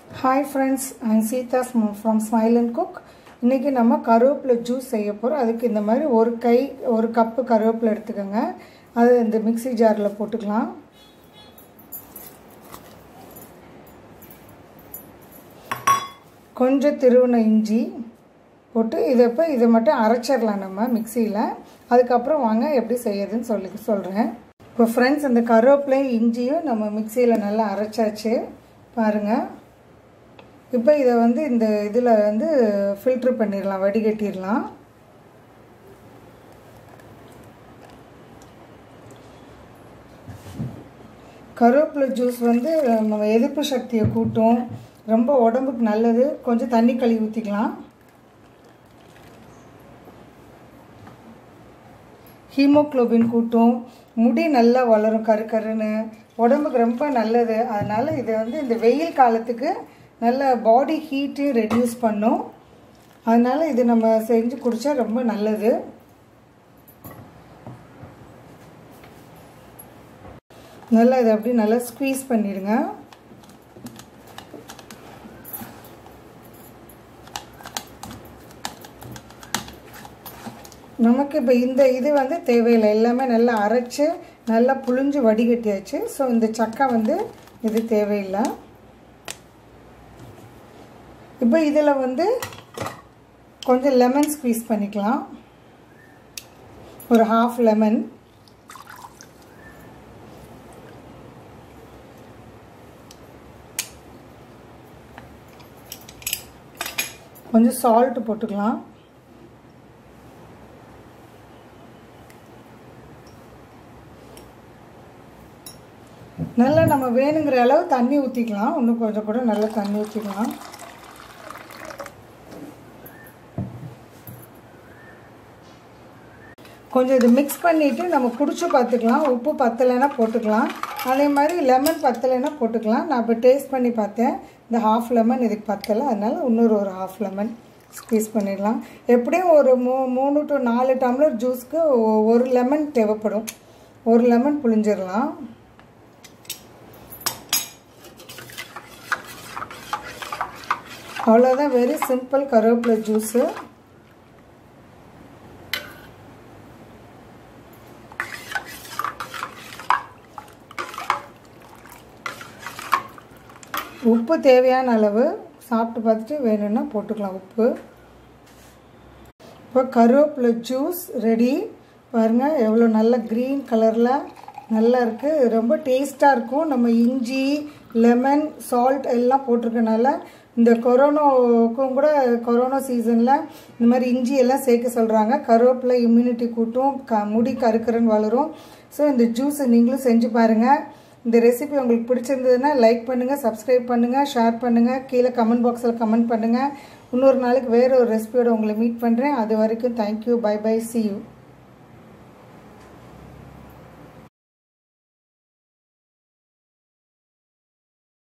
hi friends I Seetha from smile and cook இன்றைக்கி நம்ம கருவேப்பிலை ஜூஸ் செய்ய போகிறோம் அதுக்கு இந்த மாதிரி ஒரு கை ஒரு கப்பு கருவேப்பிலை எடுத்துக்கோங்க அது இந்த மிக்ஸி ஜாரில் போட்டுக்கலாம் கொஞ்சம் திருவண இஞ்சி போட்டு இதை இப்போ இதை மட்டும் அரைச்சிடலாம் நம்ம மிக்சியில் அதுக்கப்புறம் வாங்க எப்படி செய்யறதுன்னு சொல்லி சொல்கிறேன் இப்போ ஃப்ரெண்ட்ஸ் இந்த கருவேப்பிலையும் இஞ்சியும் நம்ம மிக்சியில் நல்லா அரைச்சாச்சு பாருங்கள் இப்போ இதை வந்து இந்த இதில் வந்து ஃபில்ட்ரு பண்ணிடலாம் வடிகட்டிடலாம் கருவேப்பிலை ஜூஸ் வந்து நம்ம எதிர்ப்பு சக்தியை கூட்டும் ரொம்ப உடம்புக்கு நல்லது கொஞ்சம் தண்ணி கழுவி ஊற்றிக்கலாம் ஹீமோக்ளோபின் கூட்டும் முடி நல்லா வளரும் கரு கருன்னு உடம்புக்கு ரொம்ப நல்லது அதனால் இது வந்து இந்த வெயில் காலத்துக்கு நல்ல பாடி ஹீட்டையும் ரெடியூஸ் பண்ணும் அதனால் இது நம்ம செஞ்சு குடித்தா ரொம்ப நல்லது நல்லா இதை அப்படி நல்லா ஸ்க்வீஸ் பண்ணிடுங்க நமக்கு இப்போ இந்த இது வந்து தேவையில்லை எல்லாமே நல்லா அரைச்சி நல்லா புழிஞ்சு வடிகட்டியாச்சு ஸோ இந்த சக்கை வந்து இது தேவையில்லை இப்போ இதில் வந்து கொஞ்சம் லெமன் ஸ்க்வீஸ் பண்ணிக்கலாம் ஒரு ஹாஃப் லெமன் கொஞ்சம் சால்ட் போட்டுக்கலாம் நல்லா நம்ம வேணுங்கிற அளவு தண்ணி ஊற்றிக்கலாம் இன்னும் கொஞ்சம் கூட நல்லா தண்ணி ஊற்றிக்கலாம் கொஞ்சம் இது மிக்ஸ் பண்ணிவிட்டு நம்ம குடிச்சு பார்த்துக்கலாம் உப்பு பத்தலைன்னா போட்டுக்கலாம் அதே மாதிரி லெமன் பத்தலைன்னா போட்டுக்கலாம் நான் இப்போ டேஸ்ட் பண்ணி பார்த்தேன் இந்த ஹாஃப் லெமன் இதுக்கு பத்தலை அதனால் இன்னொரு ஒரு ஹாஃப் லெமன் ஸ்க்வீஸ் பண்ணிடலாம் எப்படியும் ஒரு மூ மூணு டு நாலு டம்ளர் ஜூஸ்க்கு ஒரு லெமன் தேவைப்படும் ஒரு லெமன் புளிஞ்சிடலாம் அவ்வளோதான் வெரி சிம்பிள் கருவேப்பிலை ஜூஸு உப்பு தேவையான அளவு சாப்பிட்டு பார்த்துட்டு வேணும்னா போட்டுக்கலாம் உப்பு இப்போ கருவேப்பிலை ஜூஸ் ரெடி பாருங்கள் எவ்வளோ நல்ல க்ரீன் கலரில் நல்லா இருக்குது ரொம்ப டேஸ்ட்டாக இருக்கும் நம்ம இஞ்சி லெமன் சால்ட் எல்லாம் போட்டிருக்கனால இந்த கொரோனாவுக்கும் கூட கொரோனா சீசனில் இந்த மாதிரி இஞ்சி எல்லாம் சேர்க்க சொல்கிறாங்க கருவேப்பிலை இம்யூனிட்டி கூட்டும் க முடி கருக்கருன்னு வளரும் ஸோ இந்த ஜூஸை நீங்களும் செஞ்சு பாருங்கள் இந்த ரெசிபி உங்களுக்கு பிடிச்சிருந்ததுன்னா லைக் பண்ணுங்கள் சப்ஸ்கிரைப் பண்ணுங்கள் ஷேர் பண்ணுங்கள் கீழே கமெண்ட் பாக்ஸில் கமெண்ட் பண்ணுங்கள் இன்னொரு நாளைக்கு வேறு ஒரு ரெசிபியோட உங்களை மீட் பண்ணுறேன் அது வரைக்கும் thank you bye bye see you